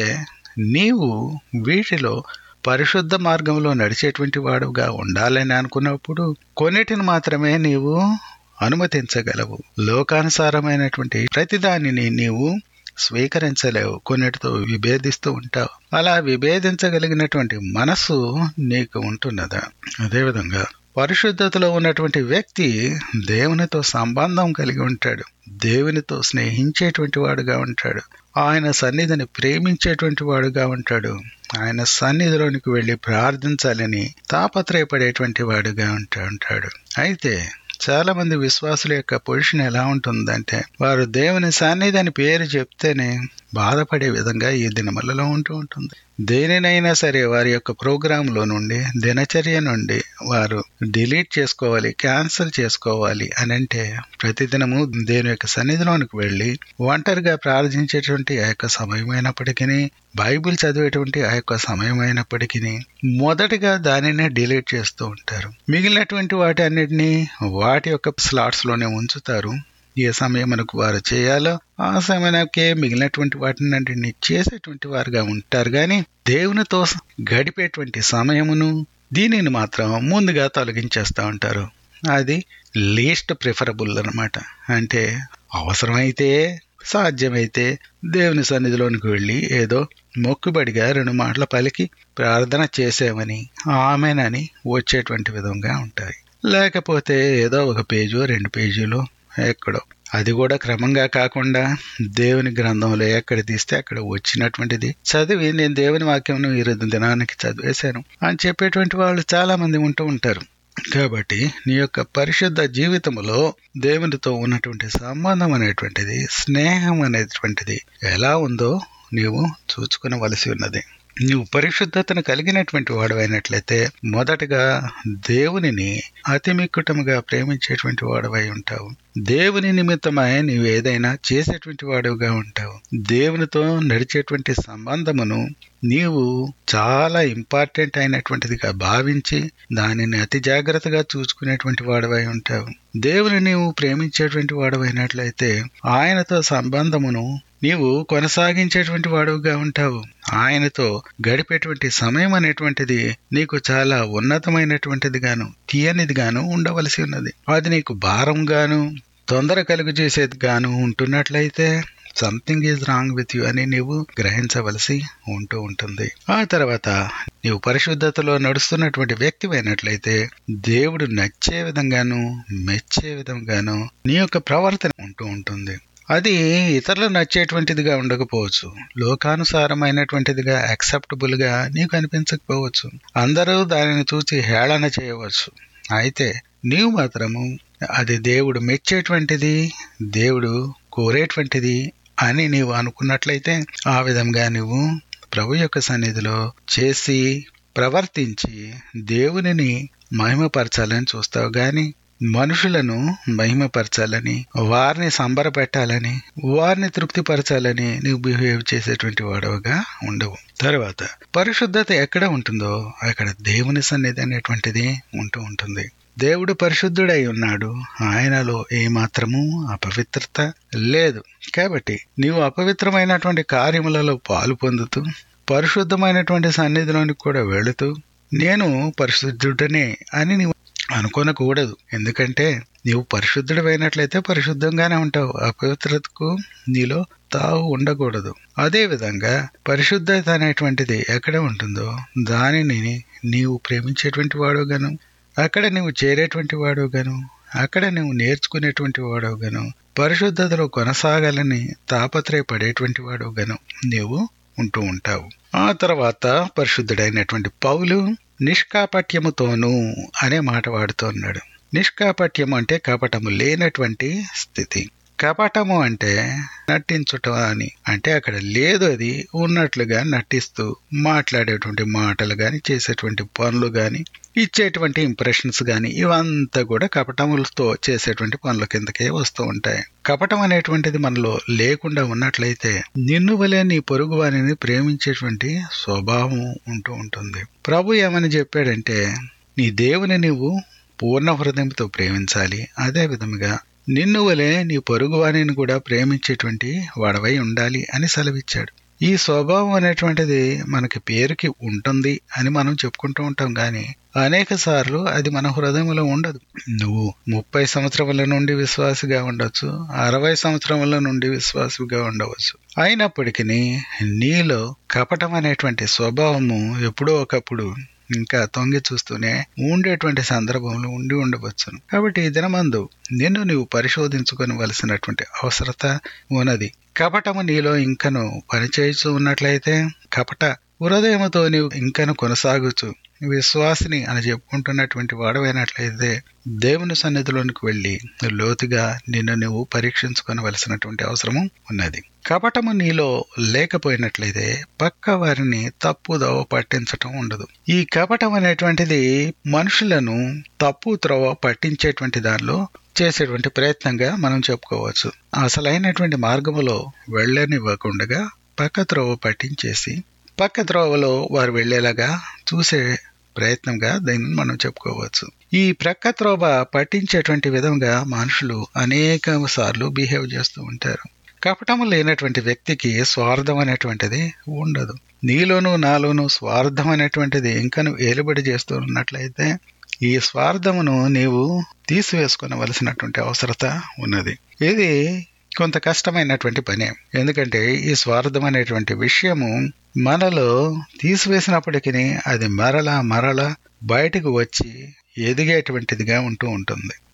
నీవు వీటిలో పరిశుద్ధ మార్గంలో నడిచేటువంటి వాడుగా ఉండాలని అనుకున్నప్పుడు కొన్నిటిని మాత్రమే నీవు అనుమతించగలవు లోకానుసారమైనటువంటి ప్రతిదానిని నీవు స్వీకరించలేవు కొన్నిటితో విభేదిస్తూ ఉంటావు అలా విభేదించగలిగినటువంటి మనస్సు నీకు ఉంటున్నదా అదేవిధంగా పరిశుద్ధతలో ఉన్నటువంటి వ్యక్తి దేవునితో సంబంధం కలిగి ఉంటాడు దేవునితో స్నేహించేటువంటి వాడుగా ఉంటాడు ఆయన సన్నిధిని ప్రేమించేటువంటి వాడుగా ఉంటాడు ఆయన సన్నిధిలోనికి వెళ్ళి ప్రార్థించాలని తాపత్రయపడేటువంటి వాడుగా ఉంటా ఉంటాడు అయితే చాలా మంది విశ్వాసుల యొక్క పొజిషన్ ఎలా ఉంటుందంటే వారు దేవుని సన్నిధి అని పేరు చెప్తేనే బాధపడే విధంగా ఈ దినమలలో ఉంటూ ఉంటుంది దేనినైనా సరే వారి యొక్క ప్రోగ్రాంలో నుండి దినచర్య నుండి వారు డిలీట్ చేసుకోవాలి క్యాన్సిల్ చేసుకోవాలి అని అంటే ప్రతిదినము దేని యొక్క సన్నిధిలోనికి వెళ్ళి ఒంటరిగా ప్రార్థించేటువంటి ఆ యొక్క సమయమైనప్పటికీ బైబిల్ చదివేటువంటి ఆ యొక్క సమయమైనప్పటికీ మొదటిగా దానినే డిలీట్ చేస్తూ ఉంటారు మిగిలినటువంటి వాటి అన్నిటినీ వాటి యొక్క స్లాట్స్ లోనే ఉంచుతారు ఏ సమయం మనకు వారు చేయాలో ఆ సమయానికే మిగిలినటువంటి వాటిని అన్నింటినీ చేసేటువంటి వారుగా ఉంటారు కానీ దేవునితో గడిపేటువంటి సమయమును దీనిని మాత్రం ముందుగా తొలగించేస్తూ ఉంటారు అది లీస్ట్ ప్రిఫరబుల్ అనమాట అంటే అవసరమైతే సాధ్యమైతే దేవుని సన్నిధిలోనికి వెళ్ళి ఏదో మొక్కుబడిగా రెండు మాటల పలికి ప్రార్థన చేసామని ఆమెనని వచ్చేటువంటి విధంగా ఉంటాయి లేకపోతే ఏదో ఒక పేజో రెండు పేజీలు ఎక్కడో అది కూడా క్రమంగా కాకుండా దేవుని గ్రంథంలో ఎక్కడ తీస్తే అక్కడ వచ్చినటువంటిది చదివి నేను దేవుని వాక్యం ఈ దినానికి చదివేశాను అని చెప్పేటువంటి వాళ్ళు చాలా మంది ఉంటూ ఉంటారు కాబట్టి నీ యొక్క పరిశుద్ధ జీవితంలో దేవునితో ఉన్నటువంటి సంబంధం అనేటువంటిది స్నేహం అనేటువంటిది ఎలా ఉందో నీవు చూసుకునవలసి ఉన్నది నువ్వు పరిశుద్ధతను కలిగినటువంటి వాడవైనట్లయితే మొదటగా దేవునిని అతి మిక్కుటముగా ప్రేమించేటువంటి వాడవై ఉంటావు దేవుని నిమిత్తమై నీవు ఏదైనా చేసేటువంటి వాడుగా ఉంటావు దేవునితో నడిచేటువంటి సంబంధమును నీవు చాలా ఇంపార్టెంట్ అయినటువంటిదిగా భావించి దానిని అతి జాగ్రత్తగా చూసుకునేటువంటి వాడవై ఉంటావు దేవుని నీవు ప్రేమించేటువంటి వాడవైనట్లయితే ఆయనతో సంబంధమును నీవు కొనసాగించేటువంటి వాడుగా ఉంటావు ఆయనతో గడిపేటువంటి సమయం అనేటువంటిది నీకు చాలా ఉన్నతమైనటువంటిది గాను తీయనిది గాను ఉండవలసి ఉన్నది అది నీకు భారం గాను తొందర కలుగు చేసేది గాను ఉంటున్నట్లయితే something is wrong with you అని నీవు గ్రహించవలసి ఉంటూ ఉంటుంది ఆ తర్వాత నీవు పరిశుద్ధతలో నడుస్తున్నటువంటి వ్యక్తి అయినట్లయితే దేవుడు నచ్చే విధంగాను మెచ్చే విధంగాను నీ యొక్క ప్రవర్తన ఉంటూ ఉంటుంది అది ఇతరులు నచ్చేటువంటిదిగా ఉండకపోవచ్చు లోకానుసారమైనటువంటిదిగా యాక్సెప్టబుల్ గా నీకు అనిపించకపోవచ్చు అందరూ దానిని చూసి హేళన చేయవచ్చు అయితే నీవు మాత్రము అది దేవుడు మెచ్చేటువంటిది దేవుడు కోరేటువంటిది అని నీవు అనుకున్నట్లయితే ఆ విధంగా నువ్వు ప్రభు యొక్క సన్నిధిలో చేసి ప్రవర్తించి దేవునిని మహిమపరచాలని చూస్తావు గాని మనుషులను మహిమపరచాలని వారిని సంబరపెట్టాలని వారిని తృప్తిపరచాలని నువ్వు బిహేవ్ చేసేటువంటి వాడవుగా ఉండవు తర్వాత పరిశుద్ధత ఎక్కడ ఉంటుందో అక్కడ దేవుని సన్నిధి అనేటువంటిది ఉంటూ ఉంటుంది దేవుడు పరిశుద్ధుడై ఉన్నాడు ఆయనలో ఏమాత్రము అపవిత్రత లేదు కాబట్టి నీవు అపవిత్రమైనటువంటి కార్యములలో పాలు పొందుతూ పరిశుద్ధమైనటువంటి సన్నిధిలోనికి కూడా వెళుతూ నేను పరిశుద్ధుడనే అని నీవు అనుకోనకూడదు ఎందుకంటే నీవు పరిశుద్ధుడమైనట్లయితే పరిశుద్ధంగానే ఉంటావు అపవిత్రతకు నీలో తావు ఉండకూడదు అదే విధంగా పరిశుద్ధత అనేటువంటిది ఎక్కడ ఉంటుందో దానిని నీవు ప్రేమించేటువంటి వాడుగాను అక్కడ నువ్వు చేరేటువంటి వాడుగాను అక్కడ నువ్వు నేర్చుకునేటువంటి వాడుగాను పరిశుద్ధతలో కొనసాగాలని తాపత్రయపడేటువంటి వాడుగాను నీవు ఉంటూ ఉంటావు ఆ తర్వాత పరిశుద్ధుడైనటువంటి పౌలు నిష్కాపట్యముతోనూ అనే మాట వాడుతున్నాడు నిష్కాపట్యము అంటే కపటము లేనటువంటి స్థితి కపటము అంటే నటించుట అని అంటే అక్కడ లేదు అది ఉన్నట్లుగా నటిస్తూ మాట్లాడేటువంటి మాటలు గాని చేసేటువంటి పనులు గాని ఇచ్చేటువంటి ఇంప్రెషన్స్ గాని ఇవంతా కూడా కపటములతో చేసేటువంటి పనుల కిందకే వస్తూ ఉంటాయి కపటం అనేటువంటిది మనలో లేకుండా ఉన్నట్లయితే నిన్ను వలె నీ పొరుగు వారిని ప్రేమించేటువంటి స్వభావం ఉంటూ ఉంటుంది ప్రభు ఏమని చెప్పాడంటే నీ దేవుని నీవు పూర్ణ హృదయంతో ప్రేమించాలి అదే విధముగా నిన్ను వలె నీ పొరుగువాణిని కూడా ప్రేమించేటువంటి వాడవై ఉండాలి అని సెలవిచ్చాడు ఈ స్వభావం అనేటువంటిది మనకి పేరుకి ఉంటుంది అని మనం చెప్పుకుంటూ ఉంటాం కానీ అనేక సార్లు అది మన హృదయంలో ఉండదు నువ్వు ముప్పై సంవత్సరముల నుండి విశ్వాసిగా ఉండొచ్చు అరవై సంవత్సరముల నుండి విశ్వాసిగా ఉండవచ్చు అయినప్పటికీ నీలో కపటం అనేటువంటి స్వభావము ఎప్పుడో ఒకప్పుడు ఇంకా తొంగి చూస్తూనే ఉండేటువంటి సందర్భంలో ఉండి ఉండవచ్చును కాబట్టి ఈ దినమందు నిన్ను నీవు పరిశోధించుకోవలసినటువంటి అవసరత ఉన్నది కపటము నీలో ఇంకను పనిచేయచ్చు ఉన్నట్లయితే కపట హృదయముతో నీవు ఇంకను కొనసాగుచు విశ్వాసిని అని చెప్పుకుంటున్నటువంటి వాడవైనట్లయితే దేవుని సన్నిధిలోనికి వెళ్లి లోతుగా నిన్ను నువ్వు పరీక్షించుకోవలసినటువంటి అవసరము ఉన్నది కపటము నీలో లేకపోయినట్లయితే పక్క వారిని తప్పుదోవ పట్టించటం ఉండదు ఈ కపటం అనేటువంటిది మనుషులను తప్పు త్రోవ పట్టించేటువంటి దానిలో చేసేటువంటి ప్రయత్నంగా మనం చెప్పుకోవచ్చు అసలైనటువంటి మార్గములో వెళ్ళనివ్వకుండా పక్క త్రోవ పట్టించేసి పక్క త్రోవలో వారు వెళ్లేలాగా చూసే ప్రయత్నంగా దీన్ని మనం చెప్పుకోవచ్చు ఈ ప్రక్క త్రోవ పట్టించేటువంటి విధంగా మనుషులు అనేక సార్లు బిహేవ్ చేస్తూ ఉంటారు కపటము లేనటువంటి వ్యక్తికి స్వార్థం అనేటువంటిది ఉండదు నీలోనూ నాలోనూ స్వార్థం అనేటువంటిది ఇంకను ఏలుబడి చేస్తూ ఉన్నట్లయితే ఈ స్వార్థమును నీవు తీసివేసుకునవలసినటువంటి అవసరత ఉన్నది ఇది కొంత కష్టమైనటువంటి పనే ఎందుకంటే ఈ స్వార్థం అనేటువంటి విషయము మనలో తీసివేసినప్పటికీ అది మరల మరల బయటకు వచ్చి ఎదిగేటువంటిదిగా ఉంటూ ఉంటుంది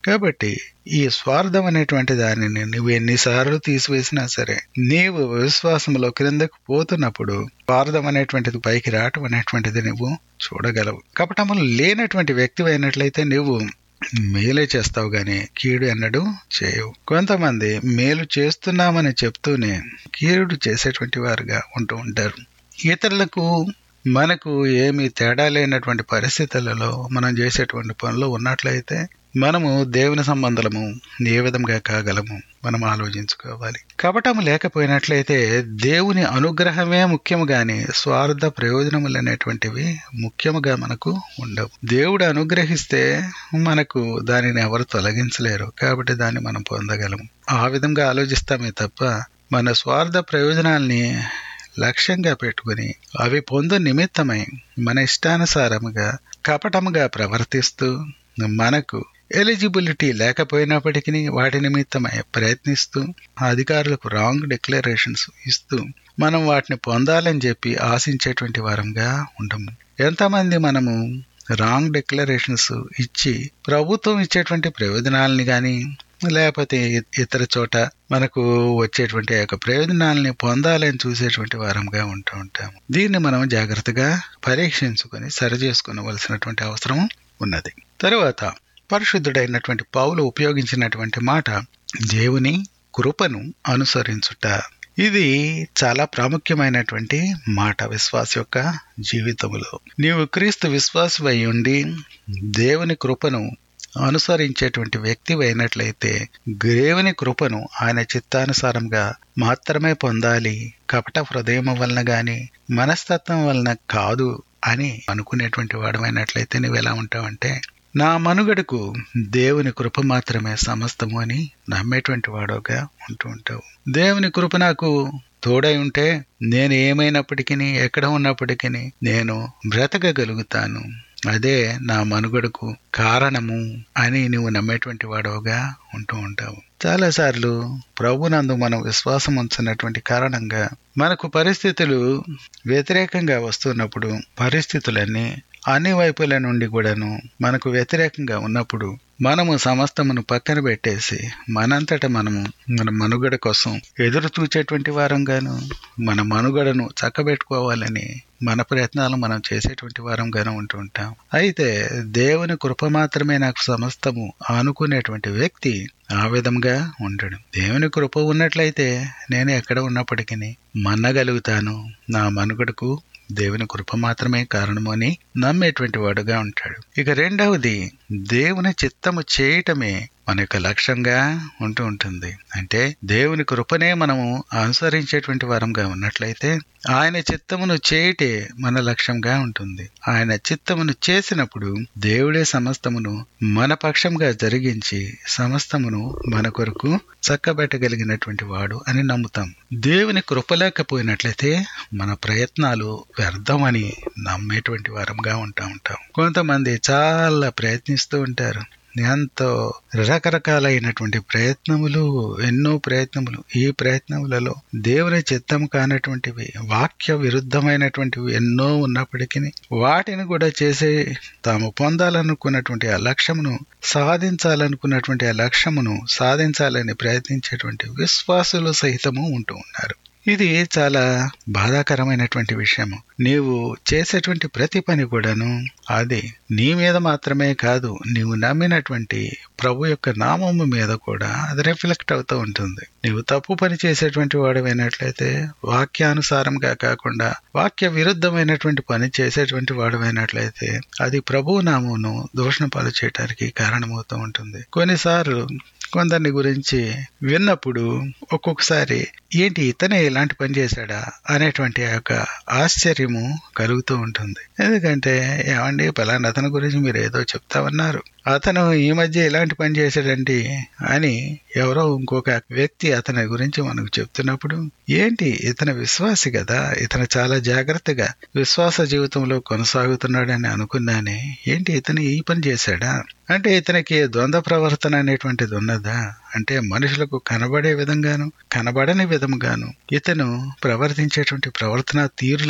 కాబట్టి ఈ స్వార్థం అనేటువంటి దానిని నువ్వు ఎన్నిసార్లు తీసివేసినా సరే నీవు విశ్వాసంలో క్రిందకు పోతున్నప్పుడు స్వార్థం అనేటువంటిది పైకి రావటం అనేటువంటిది నువ్వు చూడగలవు కపటములు లేనటువంటి వ్యక్తి అయినట్లయితే నువ్వు మేలే చేస్తావు గాని కీడు ఎన్నడూ చేయవు కొంతమంది మేలు చేస్తున్నామని చెప్తూనే కీడు చేసేటువంటి వారుగా ఉంటూ ఉంటారు ఇతరులకు మనకు ఏమీ తేడా లేనటువంటి పరిస్థితులలో మనం చేసేటువంటి పనులు ఉన్నట్లయితే మనము దేవుని సంబంధము ఏ విధంగా కాగలము మనం ఆలోచించుకోవాలి కపటము లేకపోయినట్లయితే దేవుని అనుగ్రహమే ముఖ్యము గాని స్వార్థ ప్రయోజనములు అనేటువంటివి ముఖ్యముగా మనకు ఉండవు దేవుడు అనుగ్రహిస్తే మనకు దానిని ఎవరు తొలగించలేరు కాబట్టి దాన్ని మనం పొందగలము ఆ విధంగా ఆలోచిస్తామే తప్ప మన స్వార్థ ప్రయోజనాల్ని లక్ష్యంగా పెట్టుకుని అవి పొందు నిమిత్తమై మన ఇష్టానుసారముగా కపటముగా ప్రవర్తిస్తూ మనకు ఎలిజిబిలిటీ లేకపోయినప్పటికీ వాటి నిమిత్తమై ప్రయత్నిస్తూ అధికారులకు రాంగ్ డిక్లరేషన్స్ ఇస్తూ మనం వాటిని పొందాలని చెప్పి ఆశించేటువంటి వారంగా ఉండము ఎంతమంది మనము రాంగ్ డిక్లరేషన్స్ ఇచ్చి ప్రభుత్వం ఇచ్చేటువంటి ప్రయోజనాలని కానీ లేకపోతే ఇతర చోట మనకు వచ్చేటువంటి ఆ యొక్క ప్రయోజనాలని పొందాలని చూసేటువంటి వారంగా ఉంటూ ఉంటాము దీన్ని మనం జాగ్రత్తగా పరీక్షించుకొని సరి చేసుకోవలసినటువంటి అవసరం ఉన్నది తరువాత పరిశుద్ధుడైనటువంటి పౌలు ఉపయోగించినటువంటి మాట దేవుని కృపను అనుసరించుట ఇది చాలా ప్రాముఖ్యమైనటువంటి మాట విశ్వాస యొక్క జీవితంలో నీవు క్రీస్తు విశ్వాసమై ఉండి దేవుని కృపను అనుసరించేటువంటి వ్యక్తి అయినట్లయితే దేవుని కృపను ఆయన చిత్తానుసారంగా మాత్రమే పొందాలి కపట హృదయం వలన గాని మనస్తత్వం వలన కాదు అని అనుకునేటువంటి వాడమైనట్లయితే నువ్వు ఎలా ఉంటావంటే నా మనుగడకు దేవుని కృప మాత్రమే సమస్తము అని నమ్మేటువంటి వాడుగా ఉంటూ ఉంటావు దేవుని కృప నాకు తోడై ఉంటే నేను ఏమైనప్పటికీ ఎక్కడ ఉన్నప్పటికీ నేను బ్రతకగలుగుతాను అదే నా మనుగడకు కారణము అని నువ్వు నమ్మేటువంటి వాడవుగా ఉంటూ ఉంటావు చాలాసార్లు ప్రభునందు మనం విశ్వాసం ఉంచినటువంటి కారణంగా మనకు పరిస్థితులు వ్యతిరేకంగా వస్తున్నప్పుడు పరిస్థితులన్నీ అన్ని వైపుల నుండి కూడాను మనకు వ్యతిరేకంగా ఉన్నప్పుడు మనము సమస్తమును పక్కన పెట్టేసి మనంతట మనము మన మనుగడ కోసం ఎదురు చూచేటువంటి వారంగాను మన మనుగడను చక్కబెట్టుకోవాలని మన ప్రయత్నాలు మనం చేసేటువంటి వారంగాను ఉంటూ ఉంటాం అయితే దేవుని కృప మాత్రమే నాకు సమస్తము అనుకునేటువంటి వ్యక్తి ఆ విధంగా ఉండడు దేవుని కృప ఉన్నట్లయితే నేను ఎక్కడ ఉన్నప్పటికీ మన్నగలుగుతాను నా మనుగడకు దేవుని కృప మాత్రమే కారణము అని నమ్మేటువంటి వాడుగా ఉంటాడు ఇక రెండవది దేవుని చిత్తము చేయటమే మన యొక్క లక్ష్యంగా ఉంటూ ఉంటుంది అంటే దేవుని కృపనే మనము అనుసరించేటువంటి వారంగా ఉన్నట్లయితే ఆయన చిత్తమును చేయటే మన లక్ష్యంగా ఉంటుంది ఆయన చిత్తమును చేసినప్పుడు దేవుడే సమస్తమును మన పక్షంగా జరిగించి సమస్తమును మన కొరకు చక్కబెట్టగలిగినటువంటి వాడు అని నమ్ముతాం దేవుని కృప లేకపోయినట్లయితే మన ప్రయత్నాలు వ్యర్థమని నమ్మేటువంటి వారంగా ఉంటా ఉంటాం కొంతమంది చాలా ప్రయత్నిస్తూ ఉంటారు ఎంతో రకరకాలైనటువంటి ప్రయత్నములు ఎన్నో ప్రయత్నములు ఈ ప్రయత్నములలో దేవుని చిత్తం కానటువంటివి వాక్య విరుద్ధమైనటువంటివి ఎన్నో ఉన్నప్పటికీ వాటిని కూడా చేసే తాము పొందాలనుకున్నటువంటి ఆ లక్ష్యమును సాధించాలనుకున్నటువంటి ఆ లక్ష్యమును సాధించాలని ప్రయత్నించేటువంటి విశ్వాసులు సహితము ఉంటూ ఉన్నారు ఇది చాలా బాధాకరమైనటువంటి విషయము నీవు చేసేటువంటి ప్రతి పని కూడాను అది నీ మీద మాత్రమే కాదు నీవు నమ్మినటువంటి ప్రభు యొక్క నామము మీద కూడా అది రిఫ్లెక్ట్ అవుతూ ఉంటుంది నీవు తప్పు పని చేసేటువంటి వాడమైనట్లయితే వాక్యానుసారంగా కాకుండా వాక్య విరుద్ధమైనటువంటి పని చేసేటువంటి వాడమైనట్లయితే అది ప్రభు నామమును దూషణ పాలు చేయడానికి కారణమవుతూ ఉంటుంది కొన్నిసార్లు కొందరిని గురించి విన్నప్పుడు ఒక్కొక్కసారి ఏంటి ఇతనే ఇలాంటి పని చేశాడా అనేటువంటి ఆ యొక్క ఆశ్చర్యము కలుగుతూ ఉంటుంది ఎందుకంటే ఏమండి పలానా అతని గురించి మీరు ఏదో చెప్తామన్నారు అతను ఈ మధ్య ఇలాంటి పని చేశాడండి అని ఎవరో ఇంకొక వ్యక్తి అతని గురించి మనకు చెప్తున్నప్పుడు ఏంటి ఇతను విశ్వాసి కదా ఇతను చాలా జాగ్రత్తగా విశ్వాస జీవితంలో కొనసాగుతున్నాడని అనుకున్నానే ఏంటి ఇతను ఈ పని చేశాడా అంటే ఇతనికి ద్వంద్వ ప్రవర్తన అనేటువంటిది ఉన్నదా అంటే మనుషులకు కనబడే విధంగాను కనబడని విధముగాను ఇతను ప్రవర్తించేటువంటి ప్రవర్తన తీరులు అనేటువంటి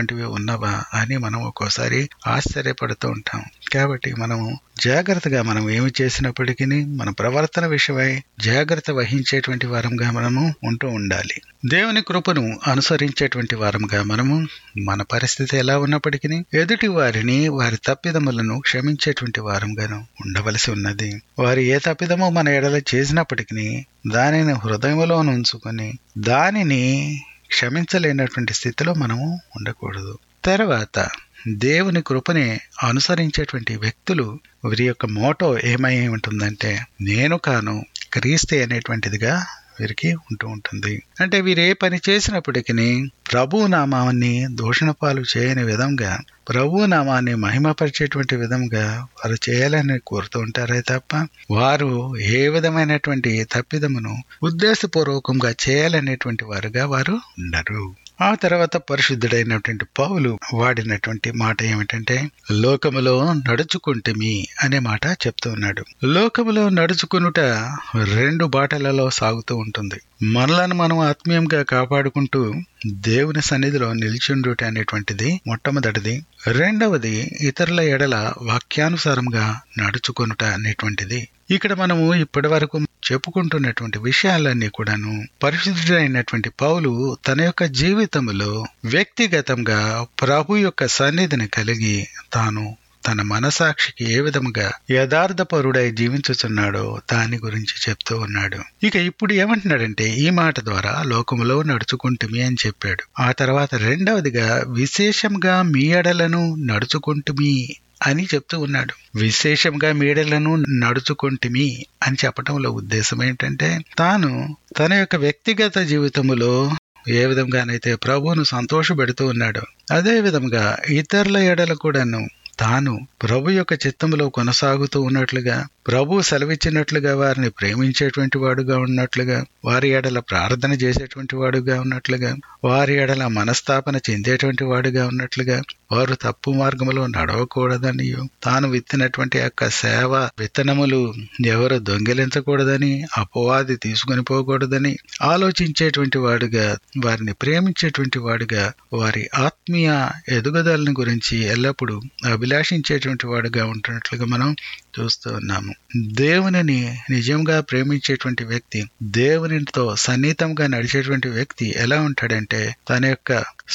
అనేటువంటివి ఉన్నవా అని మనం ఒక్కోసారి ఆశ్చర్యపడుతూ ఉంటాం కాబట్టి మనము జాగ్రత్తగా మనం ఏమి చేసినప్పటికీ మన ప్రవర్తన విషయమై జాగ్రత్త వహించేటువంటి వారంగా మనము ఉంటూ ఉండాలి దేవుని కృపను అనుసరించేటువంటి వారంగా మనము మన పరిస్థితి ఎలా ఉన్నప్పటికీ ఎదుటి వారిని వారి తప్పిదములను క్షమించేటువంటి వారంగాను ఉండవలసి ఉన్నది వారు ఏ తప్పిదమో మన ఎడల చేసినప్పటికీ దానిని హృదయంలో ఉంచుకొని దానిని క్షమించలేనటువంటి స్థితిలో మనము ఉండకూడదు తర్వాత దేవుని కృపని అనుసరించేటువంటి వ్యక్తులు వీరి యొక్క మోటో ఏమై ఉంటుందంటే నేను కాను క్రీస్తే అనేటువంటిదిగా వీరికి ఉంటూ ఉంటుంది అంటే వీరు ఏ పని చేసినప్పటికీ ప్రభు నామాన్ని దూషణ పాలు చేయని విధంగా ప్రభు నామాన్ని మహిమపరిచేటువంటి విధంగా వారు చేయాలని కోరుతూ ఉంటారే తప్ప వారు ఏ విధమైనటువంటి తప్పిదమును ఉద్దేశపూర్వకంగా చేయాలనేటువంటి వారుగా వారు ఉండరు ఆ తర్వాత పరిశుద్ధుడైనటువంటి పౌలు వాడినటువంటి మాట ఏమిటంటే లోకములో నడుచుకుంటుమి అనే మాట చెప్తూ ఉన్నాడు లోకములో నడుచుకునుట రెండు బాటలలో సాగుతూ ఉంటుంది మనలను మనం ఆత్మీయంగా కాపాడుకుంటూ దేవుని సన్నిధిలో నిలిచిండుట అనేటువంటిది మొట్టమొదటిది రెండవది ఇతరుల ఎడల వాక్యానుసారంగా నడుచుకొనుట అనేటువంటిది ఇక్కడ మనము ఇప్పటి వరకు చెప్పుకుంటున్నటువంటి విషయాలన్నీ కూడాను పరిశుద్ధుడైనటువంటి పౌలు తన యొక్క జీవితంలో వ్యక్తిగతంగా ప్రభు యొక్క సన్నిధిని కలిగి తాను తన మనసాక్షికి ఏ విధముగా యథార్థపరుడై జీవించుచున్నాడో దాని గురించి చెప్తూ ఉన్నాడు ఇక ఇప్పుడు ఏమంటున్నాడంటే ఈ మాట ద్వారా లోకములో నడుచుకుంటుమి అని చెప్పాడు ఆ తర్వాత రెండవదిగా విశేషంగా మీ ఎడలను నడుచుకుంటుమి అని చెప్తూ ఉన్నాడు విశేషంగా మీడలను నడుచుకుంటుమి అని చెప్పటంలో ఉద్దేశం ఏంటంటే తాను తన యొక్క వ్యక్తిగత జీవితములో ఏ విధంగానైతే ప్రభువును సంతోషపెడుతూ ఉన్నాడు అదే విధంగా ఇతరుల ఎడల కూడాను తాను ప్రభు యొక్క చిత్తములో కొనసాగుతూ ఉన్నట్లుగా ప్రభు సెలవిచ్చినట్లుగా వారిని ప్రేమించేటువంటి వాడుగా ఉన్నట్లుగా వారి ఎడల ప్రార్థన చేసేటువంటి వాడుగా ఉన్నట్లుగా వారి ఎడల మనస్తాపన చెందేటువంటి వాడుగా ఉన్నట్లుగా వారు తప్పు మార్గంలో నడవకూడదని తాను విత్తినటువంటి యొక్క సేవ విత్తనములు ఎవరు దొంగిలించకూడదని అపవాది తీసుకుని పోకూడదని ఆలోచించేటువంటి వాడుగా వారిని ప్రేమించేటువంటి వాడుగా వారి ఆత్మీయ ఎదుగుదలని గురించి ఎల్లప్పుడూ అభిలాషించేటువంటి వాడుగా ఉంటున్నట్లుగా మనం చూస్తూ ఉన్నాము దేవునిని నిజంగా ప్రేమించేటువంటి వ్యక్తి దేవునితో సన్నిహితంగా నడిచేటువంటి వ్యక్తి ఎలా ఉంటాడంటే తన యొక్క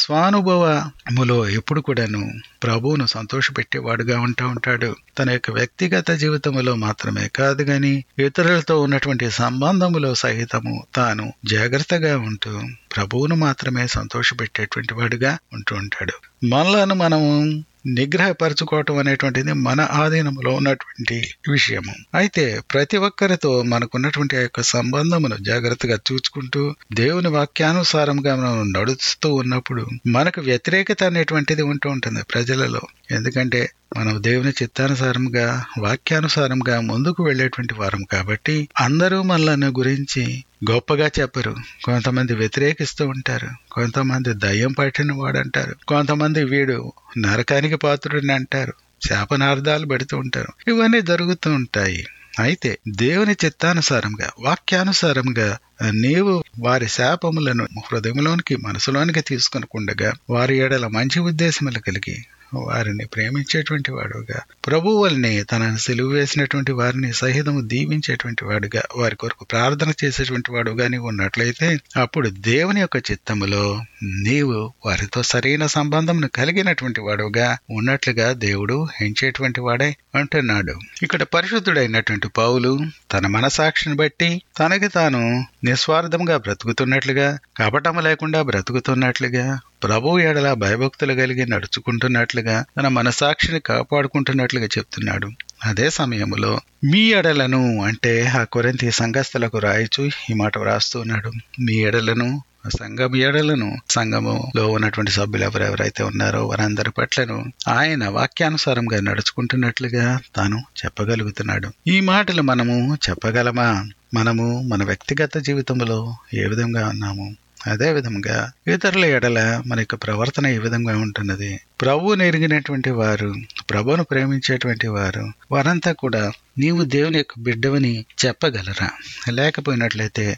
స్వానుభవములో ఎప్పుడు కూడాను ప్రభువును సంతోషపెట్టేవాడుగా ఉంటా ఉంటాడు తన యొక్క వ్యక్తిగత జీవితంలో మాత్రమే కాదు గాని ఇతరులతో ఉన్నటువంటి సంబంధములో సహితము తాను జాగ్రత్తగా ఉంటూ ప్రభువును మాత్రమే సంతోషపెట్టేటువంటి వాడుగా ఉంటూ ఉంటాడు మనలను మనము నిగ్రహపరచుకోవటం అనేటువంటిది మన ఆధీనంలో ఉన్నటువంటి విషయము అయితే ప్రతి ఒక్కరితో మనకున్నటువంటి ఆ యొక్క సంబంధమును జాగ్రత్తగా చూసుకుంటూ దేవుని వాక్యానుసారంగా మనం నడుస్తూ ఉన్నప్పుడు మనకు వ్యతిరేకత అనేటువంటిది ఉంటూ ఉంటుంది ప్రజలలో ఎందుకంటే మనం దేవుని చిత్తానుసారంగా వాక్యానుసారంగా ముందుకు వెళ్ళేటువంటి వారం కాబట్టి అందరూ మనలను గురించి గొప్పగా చెప్పరు కొంతమంది వ్యతిరేకిస్తూ ఉంటారు కొంతమంది దయ్యం పట్టిన వాడు అంటారు కొంతమంది వీడు నరకానికి పాత్రుడిని అంటారు శాపనార్థాలు పెడుతూ ఉంటారు ఇవన్నీ జరుగుతూ ఉంటాయి అయితే దేవుని చిత్తానుసారంగా వాక్యానుసారంగా నీవు వారి శాపములను హృదయంలోనికి మనసులోనికి తీసుకునకుండగా వారి ఎడల మంచి ఉద్దేశములు కలిగి వారిని ప్రేమించేటువంటి వాడుగా ప్రభు వల్ని తనను సెలువు వేసినటువంటి వారిని సహితము దీవించేటువంటి వాడుగా వారి కొరకు ప్రార్థన చేసేటువంటి వాడుగా నీవు ఉన్నట్లయితే అప్పుడు దేవుని యొక్క చిత్తములో నీవు వారితో సరైన సంబంధం కలిగినటువంటి వాడుగా ఉన్నట్లుగా దేవుడు ఎంచేటువంటి వాడే అంటున్నాడు ఇక్కడ పరిశుద్ధుడైనటువంటి పౌలు తన మనసాక్షిని బట్టి తనకి తాను నిస్వార్థంగా బ్రతుకుతున్నట్లుగా కపటము లేకుండా బ్రతుకుతున్నట్లుగా ప్రభు ఎడల భయభక్తులు కలిగి నడుచుకుంటున్నట్లుగా తన మనసాక్షిని కాపాడుకుంటున్నట్లుగా చెప్తున్నాడు అదే సమయంలో మీ ఎడలను అంటే ఆ కొరింతి సంఘస్థలకు రాయచు ఈ మాట వ్రాస్తున్నాడు మీ ఎడలను సంఘం ఎడలను సంఘములో ఉన్నటువంటి సభ్యులు ఎవరెవరైతే ఉన్నారో వారందరి పట్లను ఆయన వాక్యానుసారంగా నడుచుకుంటున్నట్లుగా తాను చెప్పగలుగుతున్నాడు ఈ మాటలు మనము చెప్పగలమా మనము మన వ్యక్తిగత జీవితంలో ఏ విధంగా ఉన్నాము అదే విధంగా ఇతరుల ఎడల మన యొక్క ప్రవర్తన ఏ విధంగా ఉంటున్నది ప్రభువును ఎరిగినటువంటి వారు ప్రభువును ప్రేమించేటువంటి వారు వారంతా కూడా నీవు దేవుని యొక్క బిడ్డవని చెప్పగలరా లేకపోయినట్లయితే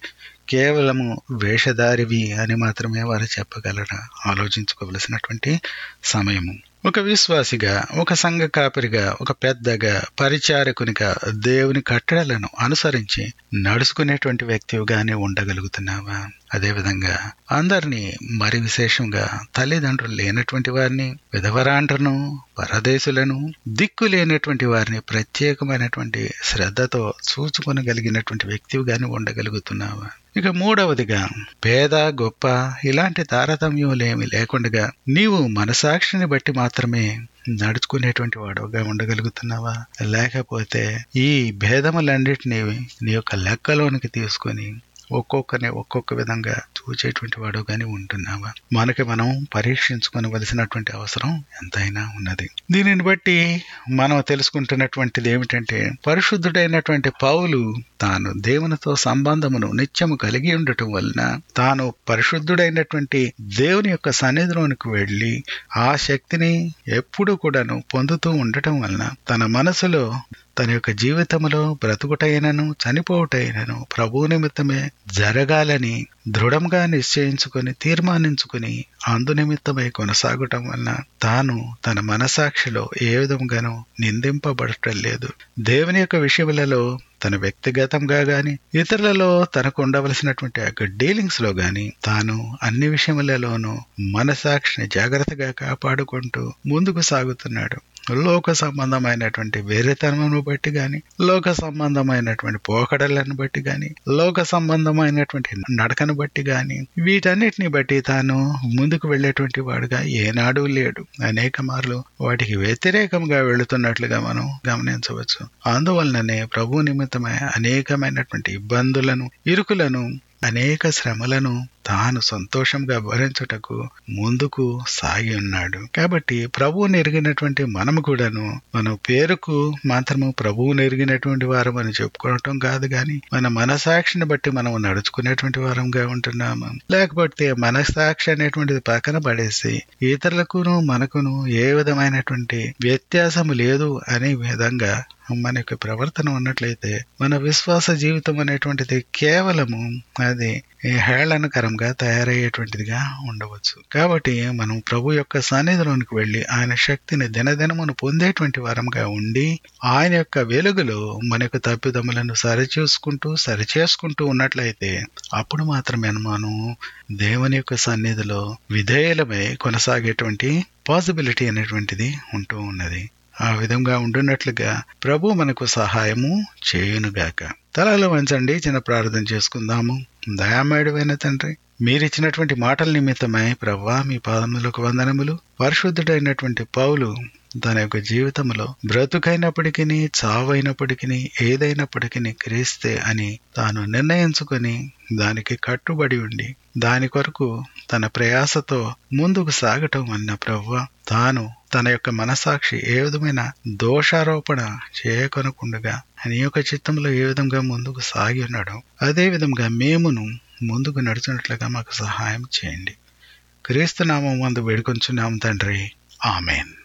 కేవలము వేషధారివి అని మాత్రమే వారు చెప్పగలరా ఆలోచించుకోవలసినటువంటి సమయము ఒక విశ్వాసిగా ఒక సంఘ కాపరిగా ఒక పెద్దగా పరిచారకునిగా దేవుని కట్టడలను అనుసరించి నడుచుకునేటువంటి వ్యక్తిగానే ఉండగలుగుతున్నావా అదేవిధంగా అందరినీ మరి విశేషంగా తల్లిదండ్రులు లేనటువంటి వారిని విధవరాండ్రను పరదేశులను దిక్కు లేనటువంటి వారిని ప్రత్యేకమైనటువంటి శ్రద్ధతో చూచుకొనగలిగినటువంటి వ్యక్తిగానే ఉండగలుగుతున్నావా ఇక మూడవదిగా పేద గొప్ప ఇలాంటి తారతమ్యములేమి లేకుండా నీవు మనసాక్షిని బట్టి మాత్రమే నడుచుకునేటువంటి వాడుగా ఉండగలుగుతున్నావా లేకపోతే ఈ భేదములన్నిటినీ నీ యొక్క లెక్కలోనికి తీసుకొని ఒక్కొక్కరిని ఒక్కొక్క విధంగా చూచేటువంటి వాడు కానీ ఉంటున్నావా మనకి మనం పరీక్షించుకోవలసినటువంటి అవసరం ఎంతైనా ఉన్నది దీనిని బట్టి మనం తెలుసుకుంటున్నటువంటిది ఏమిటంటే పరిశుద్ధుడైనటువంటి పౌలు తాను దేవునితో సంబంధమును నిత్యము కలిగి ఉండటం వలన తాను పరిశుద్ధుడైనటువంటి దేవుని యొక్క సన్నిధిలోనికి వెళ్ళి ఆ శక్తిని ఎప్పుడు కూడాను పొందుతూ ఉండటం వలన తన మనసులో తన యొక్క జీవితంలో బ్రతుకుటైనను చనిపోవుటైనను ప్రభు నిమిత్తమే జరగాలని దృఢంగా నిశ్చయించుకొని తీర్మానించుకుని అందు నిమిత్తమై కొనసాగటం వలన తాను తన మనసాక్షిలో ఏ విధంగానూ నిందింపబడటం లేదు దేవుని యొక్క విషయములలో తన వ్యక్తిగతంగా గాని ఇతరులలో తనకు ఉండవలసినటువంటి యొక్క డీలింగ్స్ లో గాని తాను అన్ని విషయములలోనూ మనసాక్షిని జాగ్రత్తగా కాపాడుకుంటూ ముందుకు సాగుతున్నాడు లోక సంబంధమైనటువంటి వేరేతనమును బట్టి గాని లోక సంబంధమైనటువంటి పోకడలను బట్టి గాని లోక సంబంధమైనటువంటి నడకను బట్టి గాని వీటన్నిటిని బట్టి తాను ముందుకు వెళ్ళేటువంటి వాడుగా ఏనాడు లేడు అనేక మార్లు వాటికి వ్యతిరేకంగా వెళుతున్నట్లుగా మనం గమనించవచ్చు అందువలననే ప్రభు నిమిత్తమై అనేకమైనటువంటి ఇబ్బందులను ఇరుకులను అనేక శ్రమలను తాను సంతోషంగా భరించుటకు ముందుకు సాగి ఉన్నాడు కాబట్టి ప్రభువుని ఎరిగినటువంటి మనము కూడాను మన పేరుకు మాత్రము ప్రభువు ఎరిగినటువంటి వారం అని చెప్పుకోవటం కాదు గాని మన మనసాక్షిని బట్టి మనం నడుచుకునేటువంటి వారంగా ఉంటున్నాము లేకపోతే మనసాక్షి అనేటువంటిది పక్కన పడేసి ఇతరులకును మనకును ఏ విధమైనటువంటి వ్యత్యాసము లేదు అనే విధంగా మన యొక్క ప్రవర్తన ఉన్నట్లయితే మన విశ్వాస జీవితం అనేటువంటిది కేవలము అది హేళనకరంగా తయారయ్యేటువంటిదిగా ఉండవచ్చు కాబట్టి మనం ప్రభు యొక్క సన్నిధిలోనికి వెళ్లి ఆయన శక్తిని దినదినమును పొందేటువంటి వారంగా ఉండి ఆయన యొక్క వెలుగులో మన యొక్క తప్పిదములను సరిచూసుకుంటూ సరిచేసుకుంటూ ఉన్నట్లయితే అప్పుడు మాత్రమే మనం దేవుని యొక్క సన్నిధిలో విధేయులమై కొనసాగేటువంటి పాసిబిలిటీ అనేటువంటిది ఉంటూ ఉన్నది ఆ విధంగా ఉండున్నట్లుగా ప్రభు మనకు సహాయము చేయునుగాక తలలో వంచండి చిన్న ప్రార్థన చేసుకుందాము దయామేడమైన తండ్రి మీరిచ్చినటువంటి మాటల నిమిత్తమై ప్రవ్వా మీ పాదములకు వందనములు పరిశుద్ధుడైనటువంటి పౌలు తన యొక్క జీవితంలో బ్రతుకైనప్పటికీ చావైనప్పటికీ ఏదైనప్పటికీ క్రీస్తే అని తాను నిర్ణయించుకొని దానికి కట్టుబడి ఉండి దాని కొరకు తన ప్రయాసతో ముందుకు సాగటం అన్న ప్రవ్వ తాను తన యొక్క మనసాక్షి ఏ విధమైన దోషారోపణ చేయకొనకుండగా నీ యొక్క చిత్తంలో ఏ విధంగా ముందుకు సాగి ఉన్నాడో అదే విధంగా మేమును ముందుకు నడుచున్నట్లుగా మాకు సహాయం చేయండి క్రీస్తు నామం మందు వేడుకొంచున్నాం తండ్రి ఆమెన్